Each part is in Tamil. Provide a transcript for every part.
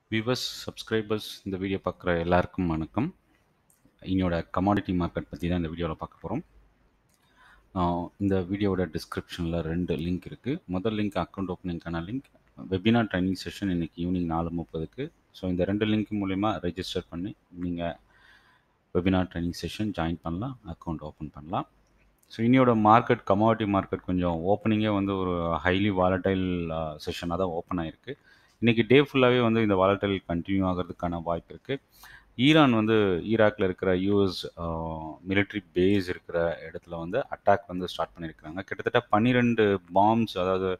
வியூவர்ஸ் சப்ஸ்கிரைபர்ஸ் இந்த வீடியோ பார்க்குற எல்லாருக்கும் வணக்கம் என்னோட கமாடிட்டி மார்க்கெட் பற்றி தான் இந்த வீடியோவில் பார்க்க போகிறோம் இந்த வீடியோவோட டிஸ்கிரிப்ஷனில் ரெண்டு லிங்க் இருக்குது முதல் லிங்க் அக்கௌண்ட் ஓப்பனிங்க்கான லிங்க் வெபினார் ட்ரைனிங் செஷன் இன்றைக்கி ஈவினிங் நாலு முப்பதுக்கு ஸோ இந்த ரெண்டு லிங்க் மூலிமா ரெஜிஸ்டர் பண்ணி நீங்கள் வெபினார் ட்ரைனிங் செஷன் ஜாயின் பண்ணலாம் அக்கௌண்ட் ஓப்பன் பண்ணலாம் ஸோ இன்னியோட மார்க்கெட் கமாடிட்டி மார்க்கெட் கொஞ்சம் ஓப்பனிங்கே வந்து ஒரு ஹைலி வாலடைல் செஷனாக தான் ஓப்பன் ஆகிருக்கு இன்றைக்கி டே ஃபுல்லாகவே வந்து இந்த வாலடைல் கண்டினியூ ஆகிறதுக்கான வாய்ப்பு இருக்குது ஈரான் வந்து ஈராக்கில் இருக்கிற யூஎஸ் மிலிட்ரி பேஸ் இருக்கிற இடத்துல வந்து அட்டாக் வந்து ஸ்டார்ட் பண்ணியிருக்கிறாங்க கிட்டத்தட்ட பன்னிரெண்டு பாம்ஸ் அதாவது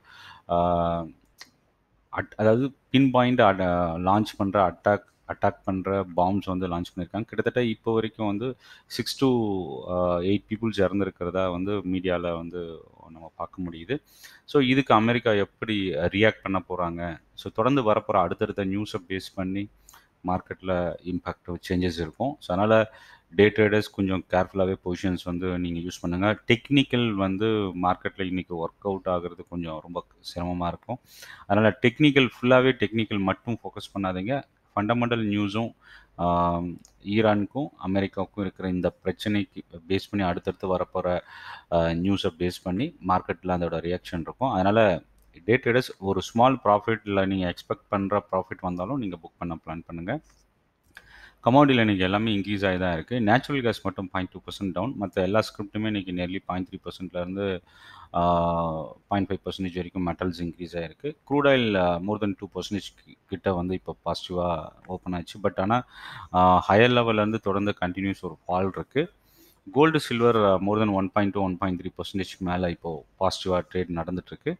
அட் அதாவது பின் பாயிண்ட் லான்ச் பண்ணுற அட்டாக் அட்டாக் பண்ணுற பாம்ஸ் வந்து லான்ச் பண்ணியிருக்காங்க கிட்டத்தட்ட இப்போ வரைக்கும் வந்து சிக்ஸ் டு எயிட் பீப்புள்ஸ் இறந்துருக்கிறதா வந்து மீடியாவில் வந்து நம்ம பார்க்க முடியுது ஸோ இதுக்கு அமெரிக்கா எப்படி ரியாக்ட் பண்ண போகிறாங்க ஸோ தொடர்ந்து வரப்போகிற அடுத்தடுத்த நியூஸை பேஸ் பண்ணி மார்க்கெட்டில் இம்பேக்ட் சேஞ்சஸ் இருக்கும் ஸோ அதனால் டே ட்ரேடர்ஸ் கொஞ்சம் கேர்ஃபுல்லாகவே பொசிஷன்ஸ் வந்து நீங்கள் யூஸ் பண்ணுங்கள் டெக்னிக்கல் வந்து மார்க்கெட்டில் இன்றைக்கி ஒர்க் அவுட் ஆகிறது கொஞ்சம் ரொம்ப சிரமமாக இருக்கும் அதனால் டெக்னிக்கல் ஃபுல்லாகவே டெக்னிக்கல் மட்டும் ஃபோக்கஸ் பண்ணாதீங்க ஃபண்டமெண்டல் நியூஸும் ஈரானுக்கும் அமெரிக்காவுக்கும் இருக்கிற இந்த பிரச்சனைக்கு பேஸ் பண்ணி அடுத்தடுத்து வரப்போகிற நியூஸை பேஸ் பண்ணி மார்க்கெட்டில் அதோட ரியாக்ஷன் இருக்கும் அதனால் டே ட்ரேடர்ஸ் ஒரு ஸ்மால் ப்ராஃபிட்டில் நீங்கள் எக்ஸ்பெக்ட் பண்ணுற ப்ராஃபிட் வந்தாலும் நீங்கள் புக் பண்ண பிளான் பண்ணுங்கள் கமாடியில் இன்றைக்கி எல்லாமே இன்க்ரீஸ் ஆகி தான் இருக்குது நேச்சுரல் கேஸ் மட்டும் பாயிண்ட் டூ பர்சன்ட் டவுன் மற்ற எல்லா ஸ்கிரிப்ட்டுமே இன்றைக்கி நியர்லி பாயிண்ட் த்ரீ பர்சன்ட்லேருந்து பாயிண்ட் ஃபைவ் பர்சன்டேஜ் வரைக்கும் மெட்டல்ஸ் இன்க்ரீஸ் ஆகிருக்கு crude oil more than two percentage கிட்ட வந்து இப்போ பாசிட்டிவாக ஓப்பன் ஆச்சு பட் ஆனால் ஹையர் லெவல்லேருந்து தொடர்ந்து கண்டினியூஸ் ஒரு ஃபால் இருக்குது gold silver more than one point two one point three பர்சன்டேஜ்க்கு மேலே இப்போது பாசிட்டிவாக ட்ரேட் நடந்துகிட்ருக்கு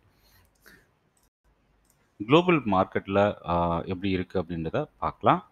குளோபல் மார்க்கெட்டில் எப்படி இருக்குது அப்படின்றத பார்க்கலாம்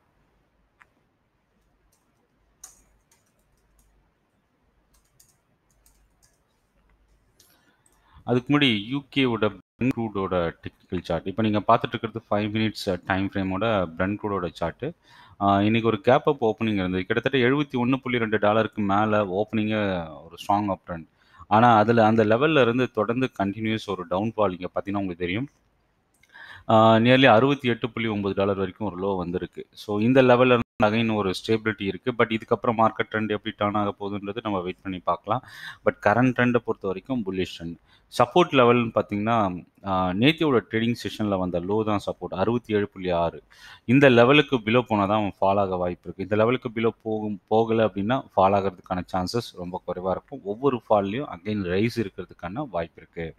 அதுக்கு முன்னாடி யூகேவோட பிரன் க்ரூடோட டெக்னிக்கல் சார்ட் இப்போ நீங்கள் பார்த்துட்டு இருக்கிறது ஃபைவ் மினிட்ஸ் டைம் ஃப்ரேமோட பிரன் க்ரூடோட சார்ட்டு இன்றைக்கி ஒரு கேப் அப் ஓப்பனிங் இருந்தது கிட்டத்தட்ட எழுபத்தி ஒன்று புள்ளி ரெண்டு டாலருக்கு மேலே ஓப்பனிங்கே ஒரு ஸ்ட்ராங் அப் ட்ரெண்ட் ஆனால் அதில் அந்த லெவலில் இருந்து தொடர்ந்து கண்டினியூஸ் ஒரு டவுன்ஃபால் இங்கே பார்த்தீங்கன்னா உங்களுக்கு தெரியும் நியர்லி அறுபத்தி எட்டு புள்ளி ஒம்பது டாலர் வரைக்கும் ஒரு லோ வந்திருக்கு ஸோ இந்த லெவலில் இருந்து அகைன் ஒரு ஸ்டேபிலிட்டி இருக்குது பட் இதுக்கப்புறம் மார்க்கெட் ட்ரெண்ட் எப்படி டர்ன் ஆக போகுதுன்றது நம்ம வெயிட் பண்ணி பார்க்கலாம் பட் கரண்ட் ட்ரெண்டை பொறுத்த வரைக்கும் புல்லிஷ் ட்ரெண்ட் சப்போர்ட் லெவல்னு பார்த்தீங்கன்னா நேத்தியோட ட்ரேடிங் செஷனில் வந்த லோ தான் சப்போர்ட் அறுபத்தி ஏழு புள்ளி ஆறு இந்த லெவலுக்கு பிலோ போனால் தான் ஃபால் ஆக வாய்ப்பு இருக்குது இந்த லெவலுக்கு பிலோ போகும் போகலை அப்படின்னா ஃபால் ஆகிறதுக்கான சான்சஸ் ரொம்ப குறைவாக இருக்கும் ஒவ்வொரு ஃபால்லையும் அகைன் ரைஸ் இருக்கிறதுக்கான வாய்ப்பு இருக்குது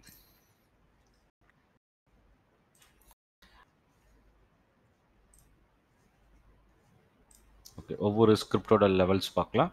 ஓகே ஒவ்வொரு ஸ்கிரிப்டோட லெவல்ஸ் பார்க்கலாம்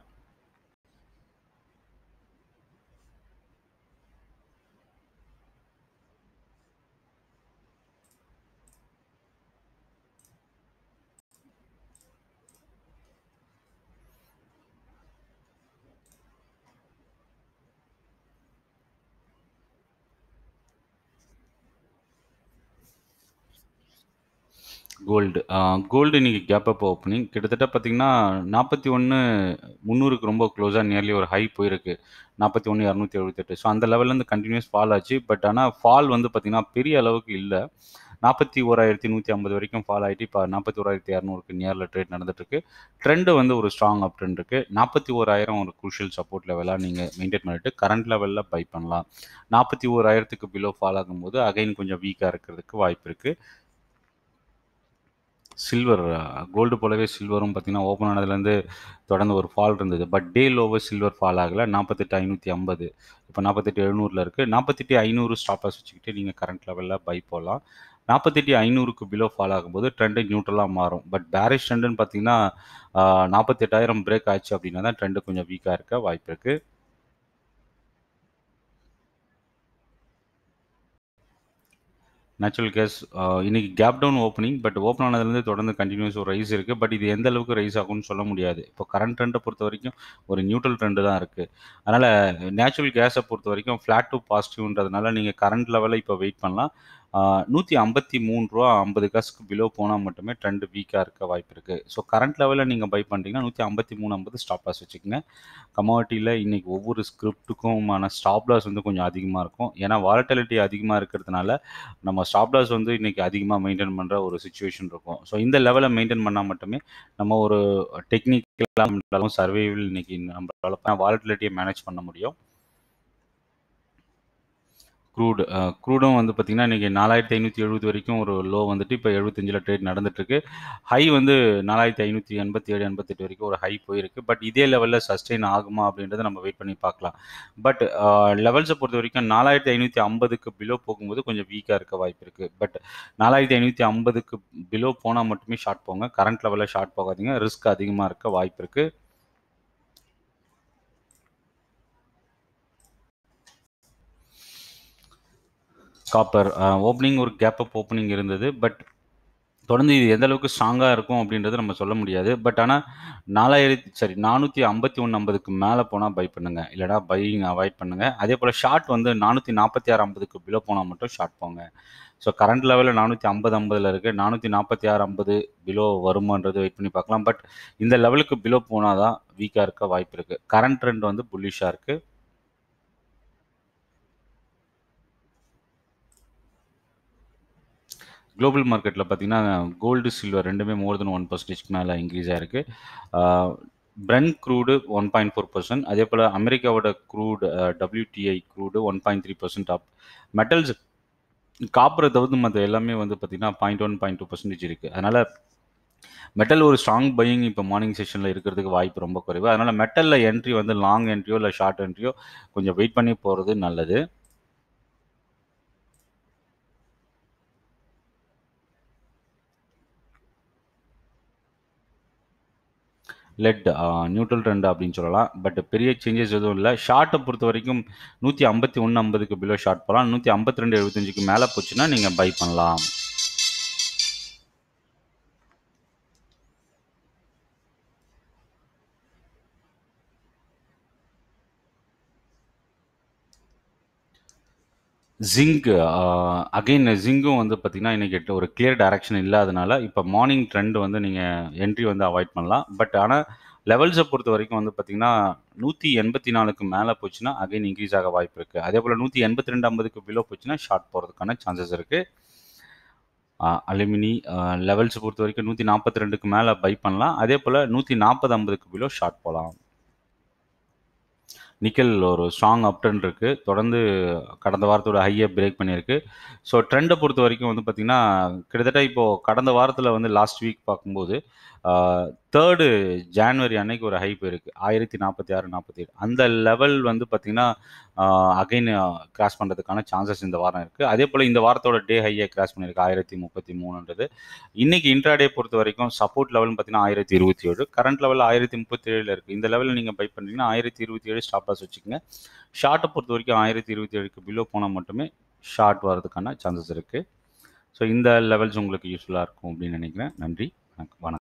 கோல்டு கோல்டு இன்றைக்கி கேப் அப் ஓப்பனிங் கிட்டத்தட்ட பார்த்திங்கன்னா நாற்பத்தி ஒன்று முந்நூறுக்கு ரொம்ப க்ளோஸாக நியர்லி ஒரு ஹை போயிருக்கு நாற்பத்தி ஒன்று இரநூத்தி எழுபத்தெட்டு ஸோ அந்த லெவல்லேருந்து கண்டினியூஸ் ஃபால் ஆச்சு பட் ஆனால் ஃபால் வந்து பார்த்திங்கன்னா பெரிய அளவுக்கு இல்லை நாற்பத்தி ஓராயிரத்தி நூற்றி ஐம்பது வரைக்கும் ஃபால் ஆகிட்டு இப்போ நாற்பத்தி ஓராயிரத்தி இரநூறுக்கு நியரில் ட்ரேட் நடந்துட்டுருக்கு ட்ரெண்டு வந்து ஒரு ஸ்ட்ராங் அப் ட்ரெண்ட் இருக்குது நாற்பத்தி ஓராயிரம் ஒரு குரூஷியல் சப்போர்ட் லெவலாக நீங்கள் மெயின்டைன் பண்ணிவிட்டு கரண்ட் லெவலில் பை பண்ணலாம் நாற்பத்தி ஓராயிரத்துக்கு பிலோ ஃபால் ஆகும்போது அகைன் கொஞ்சம் வீக்காக இருக்கிறதுக்கு வாய்ப்பு இருக்குது சில்வர் கோல்டு போலவே சில்வரும் பார்த்திங்கன்னா ஓப்பன் ஆனதுலேருந்து தொடர்ந்து ஒரு ஃபால் இருந்தது but day lower silver fall ஆகலை நாற்பத்தெட்டு ஐநூற்றி ஐம்பது இப்போ நாற்பத்தெட்டு எழுநூறில் இருக்குது நாற்பத்தெட்டு ஐநூறு ஸ்டாப்பர்ஸ் வச்சுக்கிட்டு நீங்கள் கரண்ட் லெவலில் பை போகலாம் நாற்பத்தெட்டு ஐநூறுக்கு பிலோ ஃபால் ஆகும்போது ட்ரெண்டு நியூட்ரலாக மாறும் பட் பேரிஷ் ட்ரெண்டுன்னு பார்த்தீங்கன்னா நாற்பத்தெட்டாயிரம் பிரேக் ஆச்சு அப்படின்னா தான் ட்ரெண்டு கொஞ்சம் வீக்காக இருக்க வாய்ப்பு இருக்குது நேச்சுரல் கேஸ் இன்னைக்கு gap down opening but open ஆனதுலேருந்து தொடர்ந்து கண்டினியூஸ் ஒரு ரைஸ் இருக்குது பட் இது எந்த அளவுக்கு ரைஸ் ஆகும்னு சொல்ல முடியாது இப்போ கரண்ட் ட்ரெண்டை பொறுத்த வரைக்கும் ஒரு நியூட்ரல் ட்ரெண்டு தான் இருக்குது அதனால் நேச்சுரல் கேஸை பொறுத்த வரைக்கும் ஃப்ளாட் டு பாசிட்டிவ்ன்றதுனால நீங்கள் கரண்ட் லெவலில் இப்போ வெயிட் பண்ணலாம் நூற்றி ஐம்பத்தி மூணு ரூபா ஐம்பது காசுக்கு பிலோ போனால் மட்டுமே ட்ரெண்ட் வீக்காக இருக்க வாய்ப்பு இருக்குது ஸோ கரண்ட் லெவலில் நீங்கள் பை பண்ணுறீங்கன்னா நூற்றி ஐம்பத்தி மூணு ஐம்பது ஸ்டாப் லாஸ் வச்சுக்கோங்க கமாடிட்டியில் இன்றைக்கி ஒவ்வொரு ஸ்கிரிப்ட்டுக்குமான ஸ்டாப் லாஸ் வந்து கொஞ்சம் அதிகமாக இருக்கும் ஏன்னா வாலட்டிலிட்டி அதிகமாக இருக்கிறதுனால நம்ம ஸ்டாப் லாஸ் வந்து இன்றைக்கி அதிகமாக மெயின்டைன் பண்ணுற ஒரு சுச்சுவேஷன் இருக்கும் ஸோ இந்த லெவலை மெயின்டைன் பண்ணால் மட்டுமே நம்ம ஒரு டெக்னிக்கலாக சர்வைவில் இன்றைக்கி நம்மளால் வாலட்டிலிட்டியை மேனேஜ் பண்ண முடியும் க்ரூடு க்ரூடும் வந்து பார்த்திங்கன்னா இன்றைக்கி நாலாயிரத்தி ஐநூற்றி எழுபது வரைக்கும் ஒரு லோ வந்துட்டு இப்போ எழுபத்தஞ்சில் ட்ரேட் நடந்துட்டுருக்கு ஹை வந்து நாலாயிரத்தி ஐநூற்றி எண்பத்தி ஏழு எண்பத்தெட்டு வரைக்கும் ஒரு ஹை போயிருக்கு பட் இதே லெவலில் சஸ்டெயின் ஆகுமா அப்படின்றத நம்ம வெயிட் பண்ணி பார்க்கலாம் பட் லெவல்ஸை பொறுத்த வரைக்கும் நாலாயிரத்தி ஐநூற்றி ஐம்பதுக்கு பிலோ போகும்போது கொஞ்சம் வீக்காக இருக்க வாய்ப்பு இருக்குது பட் நாலாயிரத்தி ஐநூற்றி ஐம்பதுக்கு பிலோ போனால் மட்டுமே ஷார்ட் போங்க கரண்ட் லெவலில் ஷார்ட் போகாதீங்க ரிஸ்க் அதிகமாக இருக்க வாய்ப்பு இருக்குது காப்பர் ஓப்பனிங் ஒரு கேப் அப் ஓப்பனிங் இருந்தது பட் தொடர்ந்து இது எந்த அளவுக்கு ஸ்ட்ராங்காக இருக்கும் அப்படின்றது நம்ம சொல்ல முடியாது பட் ஆனால் நாலாயிரத்தி சரி நானூற்றி ஐம்பத்தி ஒன்று ஐம்பதுக்கு மேலே போனால் பை பண்ணுங்கள் இல்லைனா பையிங் அவாய்ட் பண்ணுங்கள் அதே போல் ஷார்ட் வந்து நானூற்றி நாற்பத்தி ஆறு ஐம்பதுக்கு பிலோ போனால் மட்டும் ஷார்ட் போங்க ஸோ கரண்ட் லெவலில் நானூற்றி ஐம்பது ஐம்பதில் இருக்குது நானூற்றி நாற்பத்தி ஆறு ஐம்பது பிலோ வருமானது வெயிட் பண்ணி பார்க்கலாம் பட் இந்த லெவலுக்கு பிலோ போனால் தான் வீக்காக இருக்க வாய்ப்பு இருக்குது கரண்ட் ட்ரெண்ட் வந்து புல்லிஷாக இருக்குது குளோபல் மார்க்கெட்டில் பார்த்தீங்கன்னா கோல்டு சில்வர் ரெண்டுமே மோர் தென் ஒன் பர்சன்டேஜ்க்கு மேலே இன்க்ரீஸ் ஆகிருக்கு Brent crude one point four percent அதே போல் அமெரிக்காவோட crude WTI crude one point three percent of metals காப்பரை தவிர்த்து மற்ற எல்லாமே வந்து பார்த்திங்கன்னா point one point two percentage இருக்குது அதனால் மெட்டல் ஒரு ஸ்ட்ராங் பையிங் இப்போ மார்னிங் செஷனில் இருக்கிறதுக்கு வாய்ப்பு ரொம்ப குறைவு அதனால் மெட்டலில் என்ட்ரி வந்து லாங் என்ட்ரியோ இல்லை ஷார்ட் என்ட்ரியோ கொஞ்சம் வெயிட் பண்ணி போகிறது நல்லது லெட் நியூட்ரல் ட்ரெண்ட் அப்படின்னு சொல்லலாம் பட் பெரிய சேஞ்சஸ் எதுவும் இல்லை ஷார்ட்டை பொறுத்த வரைக்கும் நூற்றி ஐம்பத்தி ஒன்று ஐம்பதுக்கு பிலோ ஷார்ட் போகலாம் நூற்றி ஐம்பத்தி ரெண்டு எழுபத்தஞ்சுக்கு மேலே போச்சுன்னா நீங்கள் பை பண்ணலாம் ஜிங்க் அகெயின் ஜிங்கும் வந்து பார்த்திங்கன்னா இன்றைக்கி ஒரு கிளியர் டைரக்ஷன் இல்லாதனால இப்போ மார்னிங் ட்ரெண்ட் வந்து நீங்கள் என்ட்ரி வந்து அவாய்ட் பண்ணலாம் பட் ஆனால் லெவல்ஸை பொறுத்த வரைக்கும் வந்து பார்த்திங்கன்னா நூற்றி எண்பத்தி நாலுக்கு மேலே போச்சுன்னா அகைன் இன்க்ரீஸ் ஆக வாய்ப்பு இருக்குது அதே போல் நூற்றி எண்பத்தி ரெண்டு ஐம்பதுக்கு பிலோ போச்சுன்னா ஷார்ட் போகிறதுக்கான சான்சஸ் இருக்குது அலுமினி லெவல்ஸ் பொறுத்த வரைக்கும் நூற்றி நாற்பத்தி ரெண்டுக்கு மேலே பை பண்ணலாம் அதே போல் நூற்றி நாற்பது ஐம்பதுக்கு பிலோ ஷார்ட் போகலாம் நிக்கல் ஒரு ஸ்ட்ராங் அப்டன் இருக்குது தொடர்ந்து கடந்த வாரத்தோட ஹையை பிரேக் பண்ணியிருக்கு ஸோ ட்ரெண்டை பொறுத்த வரைக்கும் வந்து பார்த்திங்கன்னா கிட்டத்தட்ட இப்போது கடந்த வாரத்தில் வந்து லாஸ்ட் வீக் பார்க்கும்போது தேர்டு ஜான்வரி அன்னைக்கு ஒரு ஹை போயிருக்கு ஆயிரத்தி நாற்பத்தி ஆறு நாற்பத்தி ஏழு அந்த லெவல் வந்து பார்த்திங்கன்னா அகைன் கிராஸ் பண்ணுறதுக்கான சான்சஸ் இந்த வாரம் இருக்குது அதே போல் இந்த வாரத்தோட டே ஹையை கிராஸ் பண்ணியிருக்கு ஆயிரத்தி முப்பத்தி மூணுன்றது இன்றைக்கி இன்ட்ராடே பொறுத்த வரைக்கும் சப்போர்ட் லெவல்னு பார்த்தீங்கன்னா ஆயிரத்தி இருபத்தி ஏழு கரண்ட் லெவலில் ஆயிரத்தி முப்பத்தி ஏழில் இருக்குது இந்த லெவலில் நீங்கள் பை பண்ணுறீங்கன்னா ஆயிரத்தி இருபத்தி ஏழு ஸ்டாப் லாஸ் வச்சுக்கோங்க ஷார்ட்டை பொறுத்த வரைக்கும் ஆயிரத்தி இருபத்தி ஏழுக்கு பிலோ போனால் மட்டுமே ஷார்ட் வரதுக்கான சான்சஸ் இருக்குது ஸோ இந்த லெவல்ஸ் உங்களுக்கு யூஸ்ஃபுல்லாக இருக்கும் அப்படின்னு நினைக்கிறேன் நன்றி வணக்கம்